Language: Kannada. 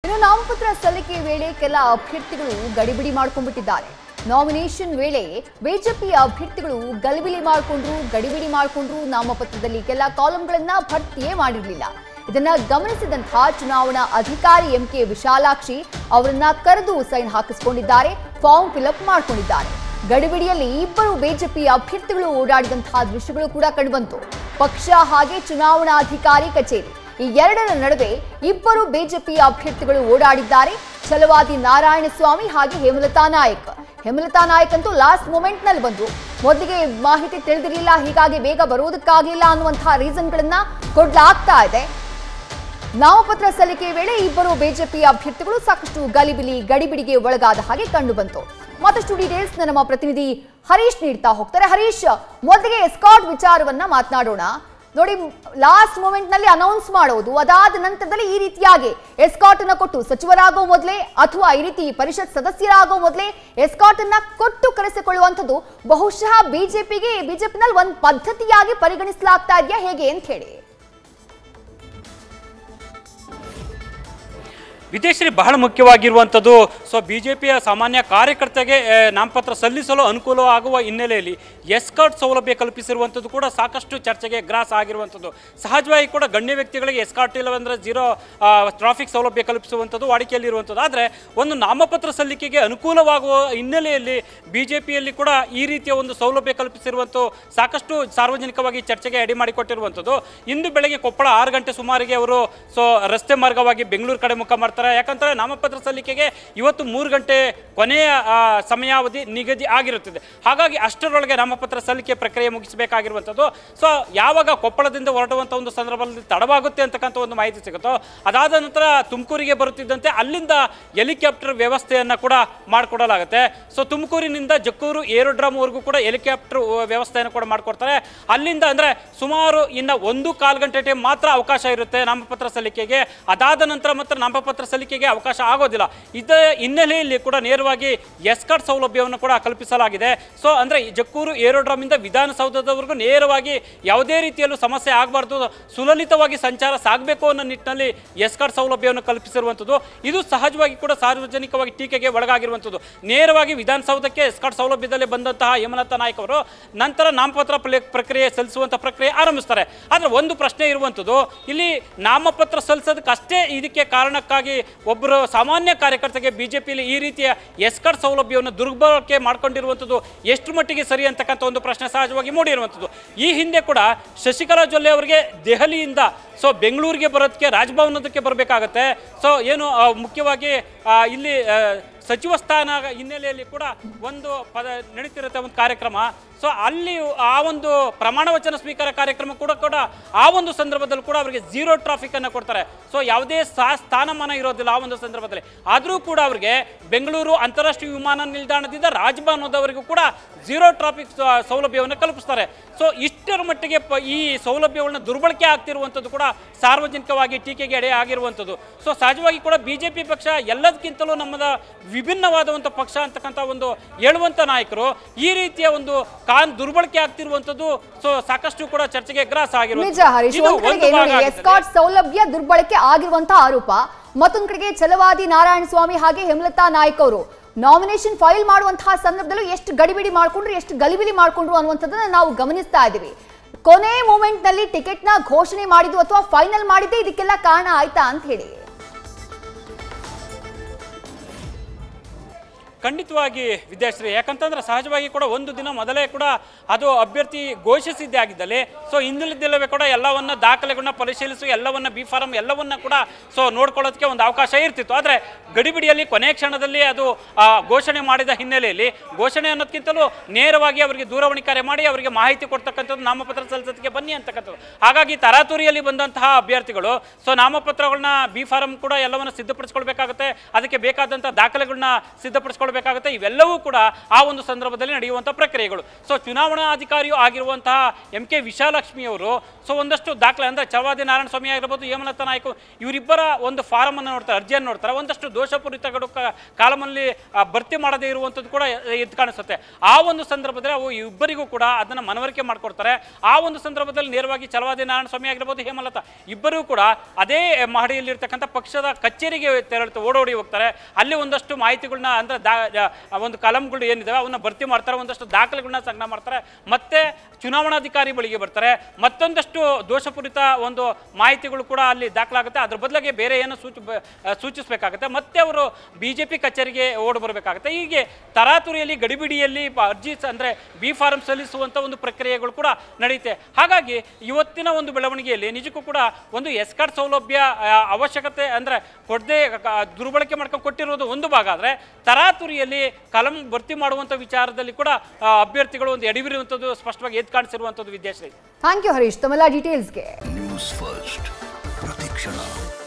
ಇನ್ನು ನಾಮಪತ್ರ ಸಲ್ಲಿಕೆ ವೇಳೆ ಕೆಲ ಅಭ್ಯರ್ಥಿಗಳು ಗಡಿಬಿಡಿ ಮಾಡ್ಕೊಂಡ್ಬಿಟ್ಟಿದ್ದಾರೆ ನಾಮಿನೇಷನ್ ವೇಳೆ ಬಿಜೆಪಿ ಅಭ್ಯರ್ಥಿಗಳು ಗಲಿಬಿಲಿ ಮಾಡಿಕೊಂಡ್ರು ಗಡಿಬಿಡಿ ಮಾಡಿಕೊಂಡ್ರು ನಾಮಪತ್ರದಲ್ಲಿ ಕೆಲ ಕಾಲಂಗಳನ್ನ ಭರ್ತಿಯೇ ಮಾಡಿರಲಿಲ್ಲ ಇದನ್ನ ಗಮನಿಸಿದಂತಹ ಚುನಾವಣಾ ಅಧಿಕಾರಿ ಎಂ ಕೆ ವಿಶಾಲಾಕ್ಷಿ ಅವರನ್ನ ಕರೆದು ಸೈನ್ ಹಾಕಿಸಿಕೊಂಡಿದ್ದಾರೆ ಫಾರ್ಮ್ ಫಿಲಪ್ ಮಾಡ್ಕೊಂಡಿದ್ದಾರೆ ಗಡಿಬಿಡಿಯಲ್ಲಿ ಇಬ್ಬರು ಬಿಜೆಪಿ ಅಭ್ಯರ್ಥಿಗಳು ಓಡಾಡಿದಂತಹ ದೃಶ್ಯಗಳು ಕೂಡ ಕಂಡುಬಂತು ಪಕ್ಷ ಹಾಗೆ ಚುನಾವಣಾಧಿಕಾರಿ ಕಚೇರಿ ಈ ಎರಡರ ನಡುವೆ ಇಬ್ಬರು ಬಿಜೆಪಿ ಅಭ್ಯರ್ಥಿಗಳು ಓಡಾಡಿದ್ದಾರೆ ಛಲವಾದಿ ನಾರಾಯಣಸ್ವಾಮಿ ಹಾಗೆ ಹೇಮಲತಾ ನಾಯಕ್ ಹೇಮಲತಾ ನಾಯಕ್ ಅಂತೂ ಲಾಸ್ಟ್ ಮೂಮೆಂಟ್ ನಲ್ಲಿ ಬಂದ್ರು ಮೊದಲಿಗೆ ಮಾಹಿತಿ ತಿಳಿದಿರಲಿಲ್ಲ ಹೀಗಾಗಿ ಬೇಗ ಬರುವುದಕ್ಕಾಗಲಿಲ್ಲ ಅನ್ನುವಂತಹ ರೀಸನ್ಗಳನ್ನ ಕೊಡ್ಲಾಗ್ತಾ ಇದೆ ನಾಮಪತ್ರ ಸಲ್ಲಿಕೆ ವೇಳೆ ಇಬ್ಬರು ಬಿಜೆಪಿ ಅಭ್ಯರ್ಥಿಗಳು ಸಾಕಷ್ಟು ಗಲಿಬಿಲಿ ಗಡಿಬಿಡಿಗೆ ಒಳಗಾದ ಹಾಗೆ ಕಂಡು ಬಂತು ಮತ್ತಷ್ಟು ಡೀಟೇಲ್ಸ್ ನಮ್ಮ ಪ್ರತಿನಿಧಿ ಹರೀಶ್ ನೀಡ್ತಾ ಹೋಗ್ತಾರೆ ಹರೀಶ್ ಮೊದಲಿಗೆ ಎಸ್ಕಾಟ್ ವಿಚಾರವನ್ನ ಮಾತನಾಡೋಣ ನೋಡಿ ಲಾಸ್ಟ್ ಮೂಮೆಂಟ್ ನಲ್ಲಿ ಅನೌನ್ಸ್ ಮಾಡೋದು ಅದಾದ ನಂತರದಲ್ಲಿ ಈ ರೀತಿಯಾಗಿ ಎಸ್ಕಾಟ್ ಅನ್ನ ಕೊಟ್ಟು ಸಚಿವರಾಗೋ ಮೊದಲೇ ಅಥವಾ ಈ ರೀತಿ ಪರಿಷತ್ ಸದಸ್ಯರಾಗೋ ಮೊದಲೇ ಎಸ್ಕಾಟ್ ಅನ್ನ ಕೊಟ್ಟು ಕರೆಸಿಕೊಳ್ಳುವಂಥದ್ದು ಬಹುಶಃ ಬಿಜೆಪಿಗೆ ಬಿಜೆಪಿನಲ್ಲಿ ಒಂದು ಪದ್ಧತಿಯಾಗಿ ಪರಿಗಣಿಸಲಾಗ್ತಾ ಇದೆಯಾ ಹೇಗೆ ಅಂತ ಹೇಳಿ ವಿದೇಶಿ ಬಹಳ ಮುಖ್ಯವಾಗಿರುವಂಥದ್ದು ಸೊ ಬಿ ಜೆ ಪಿಯ ಸಾಮಾನ್ಯ ಕಾರ್ಯಕರ್ತರಿಗೆ ಆ, ನಾಮಪತ್ರ ಸಲ್ಲಿಸಲು ಅನುಕೂಲವಾಗುವ ಹಿನ್ನೆಲೆಯಲ್ಲಿ ಎಸ್ಕಾಟ್ ಸೌಲಭ್ಯ ಕಲ್ಪಿಸಿರುವಂಥದ್ದು ಕೂಡ ಸಾಕಷ್ಟು ಚರ್ಚೆಗೆ ಗ್ರಾಸ ಆಗಿರುವಂಥದ್ದು ಸಹಜವಾಗಿ ಕೂಡ ಗಣ್ಯ ವ್ಯಕ್ತಿಗಳಿಗೆ ಎಸ್ಕಾಟ್ ಇಲ್ಲವೆಂದರೆ ಜೀರೋ ಟ್ರಾಫಿಕ್ ಸೌಲಭ್ಯ ಕಲ್ಪಿಸುವಂಥದ್ದು ವಾಡಿಕೆಯಲ್ಲಿರುವಂಥದ್ದು ಆದರೆ ಒಂದು ನಾಮಪತ್ರ ಸಲ್ಲಿಕೆಗೆ ಅನುಕೂಲವಾಗುವ ಹಿನ್ನೆಲೆಯಲ್ಲಿ ಬಿ ಜೆ ಪಿಯಲ್ಲಿ ಕೂಡ ಈ ರೀತಿಯ ಒಂದು ಸೌಲಭ್ಯ ಕಲ್ಪಿಸಿರುವಂಥ ಸಾಕಷ್ಟು ಸಾರ್ವಜನಿಕವಾಗಿ ಚರ್ಚೆಗೆ ಅಡಿ ಮಾಡಿಕೊಟ್ಟಿರುವಂಥದ್ದು ಇಂದು ಬೆಳಗ್ಗೆ ಕೊಪ್ಪಳ ಆರು ಗಂಟೆ ಸುಮಾರಿಗೆ ಅವರು ಸೊ ರಸ್ತೆ ಮಾರ್ಗವಾಗಿ ಬೆಂಗಳೂರು ಕಡೆ ಮುಖ ಮಾಡ್ತಾರೆ ಯಾಕಂದರೆ ನಾಮಪತ್ರ ಸಲ್ಲಿಕೆಗೆ ಇವತ್ತು ಮೂರು ಗಂಟೆ ಕೊನೆಯ ಆ, ಸಮಯಾವಧಿ ನಿಗದಿ ಆಗಿರುತ್ತದೆ ಹಾಗಾಗಿ ಅಷ್ಟರೊಳಗೆ ನಾಮಪತ್ರ ಸಲ್ಲಿಕೆ ಪ್ರಕ್ರಿಯೆ ಮುಗಿಸಬೇಕಾಗಿರುವಂಥದ್ದು ಸೊ ಯಾವಾಗ ಕೊಪ್ಪಳದಿಂದ ಹೊರಡುವಂಥ ಒಂದು ಸಂದರ್ಭದಲ್ಲಿ ತಡವಾಗುತ್ತೆ ಅಂತಕ್ಕಂಥ ಒಂದು ಮಾಹಿತಿ ಸಿಗುತ್ತೋ ಅದಾದ ನಂತರ ತುಮಕೂರಿಗೆ ಬರುತ್ತಿದ್ದಂತೆ ಅಲ್ಲಿಂದ ಹೆಲಿಕಾಪ್ಟರ್ ವ್ಯವಸ್ಥೆಯನ್ನು ಕೂಡ ಮಾಡಿಕೊಡಲಾಗುತ್ತೆ ಸೊ ತುಮಕೂರಿನಿಂದ ಜಕ್ಕೂರು ಏರೋಡ್ರಾಮ್ವರೆಗೂ ಕೂಡ ಹೆಲಿಕಾಪ್ಟರ್ ವ್ಯವಸ್ಥೆಯನ್ನು ಕೂಡ ಮಾಡಿಕೊಡ್ತಾರೆ ಅಲ್ಲಿಂದ ಅಂದರೆ ಸುಮಾರು ಇನ್ನು ಒಂದು ಕಾಲು ಗಂಟೆ ಟೈಮ್ ಮಾತ್ರ ಅವಕಾಶ ಇರುತ್ತೆ ನಾಮಪತ್ರ ಸಲ್ಲಿಕೆಗೆ ಅದಾದ ನಂತರ ಮಾತ್ರ ನಾಮಪತ್ರ ಸಲ್ಲಿಕೆಗೆ ಅವಕಾಶ ಆಗೋದಿಲ್ಲ ಇದ ಹಿನ್ನೆಲೆಯಲ್ಲಿ ಕೂಡ ನೇರವಾಗಿ ಎಸ್ಕಾಟ್ ಸೌಲಭ್ಯವನ್ನು ಕೂಡ ಕಲ್ಪಿಸಲಾಗಿದೆ ಸೊ ಅಂದರೆ ಜಕ್ಕೂರು ಏರೋಡ್ರಾಮಿಂದ ವಿಧಾನಸೌಧದವರೆಗೂ ನೇರವಾಗಿ ಯಾವುದೇ ರೀತಿಯಲ್ಲೂ ಸಮಸ್ಯೆ ಆಗಬಾರ್ದು ಸುಲಲಿತವಾಗಿ ಸಂಚಾರ ಸಾಗಬೇಕು ಅನ್ನೋ ನಿಟ್ಟಿನಲ್ಲಿ ಎಸ್ಕಾಟ್ ಸೌಲಭ್ಯವನ್ನು ಕಲ್ಪಿಸಿರುವಂಥದ್ದು ಇದು ಸಹಜವಾಗಿ ಕೂಡ ಸಾರ್ವಜನಿಕವಾಗಿ ಟೀಕೆಗೆ ಒಳಗಾಗಿರುವಂಥದ್ದು ನೇರವಾಗಿ ವಿಧಾನಸೌಧಕ್ಕೆ ಎಸ್ಕಾಟ್ ಸೌಲಭ್ಯದಲ್ಲಿ ಬಂದಂತಹ ಹೇಮಲತಾ ನಾಯ್ಕ ಅವರು ನಂತರ ನಾಮಪತ್ರ ಪ್ಲೆ- ಪ್ರಕ್ರಿಯೆ ಸಲ್ಲಿಸುವಂಥ ಪ್ರಕ್ರಿಯೆ ಆರಂಭಿಸ್ತಾರೆ ಆದರೆ ಒಂದು ಪ್ರಶ್ನೆ ಇರುವಂಥದ್ದು ಇಲ್ಲಿ ನಾಮಪತ್ರ ಸಲ್ಲಿಸೋದಕ್ಕಷ್ಟೇ ಇದಕ್ಕೆ ಕಾರಣಕ್ಕಾಗಿ ಒಬ್ಬರು ಸಾಮಾನ್ಯ ಕಾರ್ಯಕರ್ತರಿಗೆ ಬಿ ಜೆ ಪಿಯಲ್ಲಿ ಈ ರೀತಿಯ ಎಸ್ಕಾಟ್ ಸೌಲಭ್ಯವನ್ನು ದುರ್ಬಳಕೆ ಮಾಡ್ಕೊಂಡಿರುವಂಥದ್ದು ಎಷ್ಟು ಮಟ್ಟಿಗೆ ಸರಿ ಅಂತಕ್ಕಂಥ ಒಂದು ಪ್ರಶ್ನೆ ಸಹಜವಾಗಿ ಮೂಡಿರುವಂಥದ್ದು ಈ ಹಿಂದೆ ಕೂಡ ಶಶಿಕಲಾ ಜೊಲ್ಲೆ ಅವರಿಗೆ ದೆಹಲಿಯಿಂದ ಸೊ ಬೆಂಗಳೂರಿಗೆ ಬರೋದಕ್ಕೆ ರಾಜಭವನದಕ್ಕೆ ಬರಬೇಕಾಗತ್ತೆ ಸೊ ಏನು ಆ, ಮುಖ್ಯವಾಗಿ ಆ, ಇಲ್ಲಿ ಆ, ಸಚಿವ ಸ್ಥಾನ ಹಿನ್ನೆಲೆಯಲ್ಲಿ ಕೂಡ ಒಂದು ಪದ ನಡೀತಿರುತ್ತೆ ಒಂದು ಕಾರ್ಯಕ್ರಮ ಸೊ ಅಲ್ಲಿ ಆ ಒಂದು ಪ್ರಮಾಣ ವಚನ ಸ್ವೀಕಾರ ಕಾರ್ಯಕ್ರಮ ಕೂಡ ಕೂಡ ಆ ಒಂದು ಸಂದರ್ಭದಲ್ಲಿ ಕೂಡ ಅವರಿಗೆ ಝೀರೋ ಟ್ರಾಫಿಕ್ ಅನ್ನು ಕೊಡ್ತಾರೆ ಸೊ ಯಾವುದೇ ಸಾ ಸ್ಥಾನಮಾನ ಇರೋದಿಲ್ಲ ಆ ಒಂದು ಸಂದರ್ಭದಲ್ಲಿ ಆದರೂ ಕೂಡ ಅವರಿಗೆ ಬೆಂಗಳೂರು ಅಂತಾರಾಷ್ಟ್ರೀಯ ವಿಮಾನ ನಿಲ್ದಾಣದಿಂದ ರಾಜಭವನದವರೆಗೂ ಕೂಡ ಝೀರೋ ಟ್ರಾಫಿಕ್ ಸೌಲಭ್ಯವನ್ನು ಕಲ್ಪಿಸ್ತಾರೆ ಸೊ ಇಷ್ಟರ ಮಟ್ಟಿಗೆ ಪ ಈ ಸೌಲಭ್ಯಗಳನ್ನ ದುರ್ಬಳಕೆ ಆಗ್ತಿರುವಂಥದ್ದು ಕೂಡ ಸಾರ್ವಜನಿಕವಾಗಿ ಟೀಕೆಗೆ ಎಡೆ ಆಗಿರುವಂಥದ್ದು ಸೊ ಸಹಜವಾಗಿ ಕೂಡ ಬಿ ಜೆ ಪಿ ಪಕ್ಷ ಎಲ್ಲದಕ್ಕಿಂತಲೂ ನಮ್ಮದ ವಿಭಿನ್ನವಾದಂಥ ಪಕ್ಷ ಅಂತಕ್ಕಂಥ ಒಂದು ಹೇಳುವಂಥ ನಾಯಕರು ಈ ರೀತಿಯ ಒಂದು ಕಾನ್ ದುರ್ಬಳಕೆ ಆಗ್ತಿರುವಂಥದ್ದು ಸೊ ಸಾಕಷ್ಟು ಕೂಡ ಚರ್ಚೆಗೆ ಗ್ರಾಸ ನಿಜ ಹರೀಶ್ ಇದು ಒಂದ್ ಒಂದು ಕಡೆಗೆ ಭಾಗ ನೋಡಿ ಆಗಿರ್ತದೆ. ಎಸ್ಕಾಟ್ ಸೌಲಭ್ಯ ದುರ್ಬಳಕೆ ಆಗಿರುವಂತಹ ಆರೋಪ ಮತ್ತೊಂದ್ ಕಡೆಗೆ ಛಲವಾದಿ ನಾರಾಯಣ ಸ್ವಾಮಿ ಹಾಗೆ ಹೇಮಲತಾ ನಾಯ್ಕ್ ಅವರು ನಾಮಿನೇಷನ್ ಫೈಲ್ ಮಾಡುವಂತಹ ಸಂದರ್ಭದಲ್ಲೂ ಎಷ್ಟು ಗಡಿಬಿಡಿ ಮಾಡ್ಕೊಂಡ್ರು ಎಷ್ಟು ಗಲಿಬಿಲಿ ಮಾಡ್ಕೊಂಡ್ರು ಅನ್ನುವಂಥದ್ದನ್ನ ನಾವು ಗಮನಿಸ್ತಾ ಇದ್ದೀವಿ ಕೊನೆ ಮೂಮೆಂಟ್ ನಲ್ಲಿ ಟಿಕೆಟ್ ನ ಘೋಷಣೆ ಮಾಡಿದ್ದು ಅಥವಾ ಫೈನಲ್ ಮಾಡಿದ್ದೆ ಇದಕ್ಕೆಲ್ಲ ಕಾರಣ ಆಯ್ತಾ ಅಂತ ಹೇಳಿ ಖಂಡಿತವಾಗಿ ವಿದ್ಯಾಶ್ರೀ ಯಾಕಂತಂದ್ರೆ ಸಹಜವಾಗಿ ಕೂಡ ಒಂದು ದಿನ ಮೊದಲೇ ಕೂಡ ಅದು ಅಭ್ಯರ್ಥಿ ಘೋಷಿಸಿದ್ದೇ ಆಗಿದ್ದಲ್ಲಿ ಸೊ ಹಿಂದಿಲ್ಲದಿಲ್ಲವೇ ಕೂಡ ಎಲ್ಲವನ್ನ ದಾಖಲೆಗಳನ್ನ ಪರಿಶೀಲಿಸಿ ಎಲ್ಲವನ್ನ ಬಿ ಫಾರಂ ಎಲ್ಲವನ್ನ ಕೂಡ ಸೊ ನೋಡ್ಕೊಳ್ಳೋದಕ್ಕೆ ಒಂದು ಅವಕಾಶ ಇರ್ತಿತ್ತು ಆದರೆ ಗಡಿಬಿಡಿಯಲ್ಲಿ ಕೊನೆ ಕ್ಷಣದಲ್ಲಿ ಅದು ಆ, ಘೋಷಣೆ ಮಾಡಿದ ಹಿನ್ನೆಲೆಯಲ್ಲಿ ಘೋಷಣೆ ಅನ್ನೋದಕ್ಕಿಂತಲೂ ನೇರವಾಗಿ ಅವರಿಗೆ ದೂರವಾಣಿ ಕರೆ ಮಾಡಿ ಅವರಿಗೆ ಮಾಹಿತಿ ಕೊಡ್ತಕ್ಕಂಥದ್ದು ನಾಮಪತ್ರ ಸಲ್ಲಿಸೋದಕ್ಕೆ ಬನ್ನಿ ಅಂತಕ್ಕಂಥದ್ದು ಹಾಗಾಗಿ ತರಾತುರಿಯಲ್ಲಿ ಬಂದಂತಹ ಅಭ್ಯರ್ಥಿಗಳು ಸೊ ನಾಮಪತ್ರಗಳನ್ನ ಬಿ ಫಾರಂ ಕೂಡ ಎಲ್ಲವನ್ನ ಸಿದ್ಧಪಡಿಸ್ಕೊಳ್ಬೇಕಾಗುತ್ತೆ ಅದಕ್ಕೆ ಬೇಕಾದಂಥ ದಾಖಲೆಗಳನ್ನ ಸಿದ್ಧಪಡಿಸ್ಕೊಳ್ಬೇಕಾಗುತ್ತೆ ಬರಬೇಕಾಗುತ್ತೆ ಇವೆಲ್ಲವೂ ಕೂಡ ಆ ಒಂದು ಸಂದರ್ಭದಲ್ಲಿ ನಡೆಯುವಂಥ ಪ್ರಕ್ರಿಯೆಗಳು ಸೊ ಚುನಾವಣಾ ಅಧಿಕಾರಿಯೂ ಆಗಿರುವಂತಹ ಎಂ ಕೆ ವಿಶಾಲಕ್ಷ್ಮಿ ಅವರು ಸೊ ಒಂದಷ್ಟು ದಾಖಲೆ ಅಂದರೆ ಚವಾದಿ ನಾರಾಯಣ ಸ್ವಾಮಿ ಆಗಿರ್ಬೋದು ಹೇಮಲತಾ ನಾಯ್ಕ ಇವರಿಬ್ಬರ ಒಂದು ಫಾರಮ್ ಅನ್ನು ನೋಡ್ತಾರೆ ಅರ್ಜಿಯನ್ನು ನೋಡ್ತಾರೆ ಒಂದಷ್ಟು ದೋಷಪೂರಿತಗಳು ಕ- ಕಾಲಮಲ್ಲಿ ಆ, ಭರ್ತಿ ಮಾಡದೇ ಇರುವಂಥದ್ದು ಕೂಡ ಎದ್ದು ಕಾಣಿಸುತ್ತೆ ಆ ಒಂದು ಸಂದರ್ಭದಲ್ಲಿ ಅವು ಇಬ್ಬರಿಗೂ ಕೂಡ ಅದನ್ನು ಮನವರಿಕೆ ಮಾಡಿಕೊಡ್ತಾರೆ ಆ ಒಂದು ಸಂದರ್ಭದಲ್ಲಿ ನೇರವಾಗಿ ಚಲವಾದಿ ನಾರಾಯಣ ಸ್ವಾಮಿ ಆಗಿರ್ಬೋದು ಹೇಮಲತಾ ಇಬ್ಬರೂ ಕೂಡ ಅದೇ ಮಹಡಿಯಲ್ಲಿರ್ತಕ್ಕಂಥ ಪಕ್ಷದ ಕಚೇರಿಗೆ ತೆರಳುತ್ತೆ ಓಡೋಡಿ ಹೋಗ್ತಾರೆ ಅಲ್ಲಿ ಒಂದಷ್ಟು ಮಾಹಿತಿಗಳನ್ನ ಅಂದರೆ ದಾ ಆ ಒಂದು ಕಲಂಗಳು ಏನಿದಾವೆ ಅವನ್ನ ಭರ್ತಿ ಮಾಡ್ತಾರೆ ಒಂದಷ್ಟು ದಾಖಲೆಗಳನ್ನ ಸಂಗ್ರಹ ಮಾಡ್ತಾರೆ ಮತ್ತೆ ಚುನಾವಣಾಧಿಕಾರಿ ಬಳಿಗೆ ಬರ್ತಾರೆ ಮತ್ತೊಂದಷ್ಟು ದೋಷಪೂರಿತ ಒಂದು ಮಾಹಿತಿಗಳು ಕೂಡ ಅಲ್ಲಿ ದಾಖಲಾಗುತ್ತೆ ಅದ್ರ ಬದಲಿಗೆ ಬೇರೆ ಏನು ಸೂಚ ಬ- ಆ, ಸೂಚಿಸಬೇಕಾಗುತ್ತೆ ಮತ್ತೆ ಅವರು ಬಿ ಜೆ ಪಿ ಕಚೇರಿಗೆ ಓಡಿ ಬರಬೇಕಾಗುತ್ತೆ ಹೀಗೆ ತರಾತುರಿಯಲ್ಲಿ ಗಡಿಬಿಡಿಯಲ್ಲಿ ಪ- ಅರ್ಜಿ ಸ- ಅಂದ್ರೆ ಬಿ ಫಾರಂ ಸಲ್ಲಿಸುವಂಥ ಒಂದು ಪ್ರಕ್ರಿಯೆಗಳು ಕೂಡ ನಡೆಯುತ್ತೆ ಹಾಗಾಗಿ ಇವತ್ತಿನ ಒಂದು ಬೆಳವಣಿಗೆಯಲ್ಲಿ ನಿಜಕ್ಕೂ ಕೂಡ ಒಂದು ಎಸ್ಕಾರ್ಟ್ ಸೌಲಭ್ಯ ಆ, ಅವಶ್ಯಕತೆ ಅಂದ್ರೆ ಕೊಡದೆ ದುರ್ಬಳಕೆ ಮಾಡ್ಕೊಂಡು ಕೊಟ್ಟಿರೋದು ಒಂದು ಭಾಗ ಆದರೆ ತರಾತುರಿಯಲ್ಲಿ ಕಲಂ ಭರ್ತಿ ಮಾಡುವಂಥ ವಿಚಾರದಲ್ಲಿ ಕೂಡ ಆ, ಅಭ್ಯರ್ಥಿಗಳು ಒಂದು ಎಡವಿರುವಂಥದ್ದು ಸ್ಪಷ್ಟವಾಗಿ ಎದ್ದು ಕಾಣಿಸಿರುವಂಥದ್ದು ವಿದ್ಯಾಶ್ರೀ ಥ್ಯಾಂಕ್ ಯು ಹರೀಶ್ ತಮ್ಮೆಲ್ಲ ಡೀಟೇಲ್ಸ್ಗೆ ನ್ಯೂಸ್ ಫಸ್ಟ್ ಪ್ರತಿಕ್ಷಣ